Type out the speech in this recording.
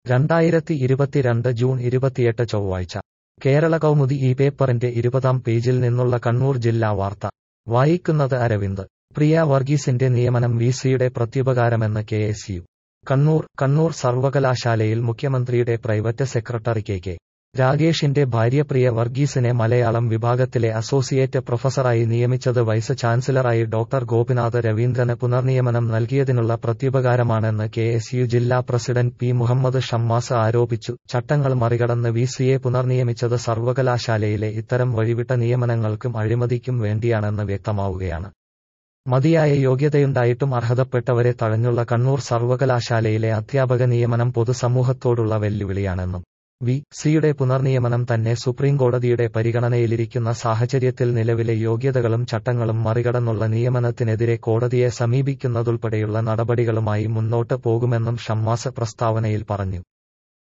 രണ്ടായിരത്തി ഇരുപത്തിരണ്ട് ജൂൺ ഇരുപത്തിയെട്ട് ചൊവ്വാഴ്ച കേരള കൗമുദി ഈ പേപ്പറിന്റെ ഇരുപതാം പേജിൽ നിന്നുള്ള കണ്ണൂർ ജില്ലാ വാർത്ത വായിക്കുന്നത് അരവിന്ദ് പ്രിയ വർഗീസിന്റെ നിയമനം വി സിയുടെ പ്രത്യുപകാരമെന്ന് K S U Kannur Kannur സർവകലാശാലയിൽ മുഖ്യമന്ത്രിയുടെ പ്രൈവറ്റ് സെക്രട്ടറി കെ കെ രാഗേഷിന്റെ ഭാര്യ പ്രിയ വർഗീസിനെ മലയാളം വിഭാഗത്തിലെ അസോസിയേറ്റ് പ്രൊഫസറായി നിയമിച്ചത് വൈസ് ചാൻസലറായി ഡോക്ടർ ഗോപിനാഥ് രവീന്ദ്രന് പുനർനിയമനം നൽകിയതിനുള്ള പ്രത്യുപകാരമാണെന്ന് കെ എസ് യു ജില്ലാ പ്രസിഡന്റ് പി മുഹമ്മദ് ഷമ്മാസ് ആരോപിച്ചു ചട്ടങ്ങൾ മറികടന്ന് വി സിയെ പുനർനിയമിച്ചത് സർവകലാശാലയിലെ ഇത്തരം വഴിവിട്ട നിയമനങ്ങൾക്കും അഴിമതിക്കും വേണ്ടിയാണെന്ന് വ്യക്തമാവുകയാണ് മതിയായ യോഗ്യതയുണ്ടായിട്ടും അർഹതപ്പെട്ടവരെ തഴഞ്ഞുള്ള കണ്ണൂർ സർവകലാശാലയിലെ അധ്യാപക നിയമനം പൊതുസമൂഹത്തോടുള്ള വെല്ലുവിളിയാണെന്നും വി സിയുടെ പുനർനിയമനം തന്നെ സുപ്രീംകോടതിയുടെ പരിഗണനയിലിരിക്കുന്ന സാഹചര്യത്തിൽ നിലവിലെ യോഗ്യതകളും ചട്ടങ്ങളും മറികടന്നുള്ള നിയമനത്തിനെതിരെ കോടതിയെ സമീപിക്കുന്നതുൾപ്പെടെയുള്ള നടപടികളുമായി മുന്നോട്ട് പോകുമെന്നും ഷമ്മാസ് പ്രസ്താവനയിൽ പറഞ്ഞു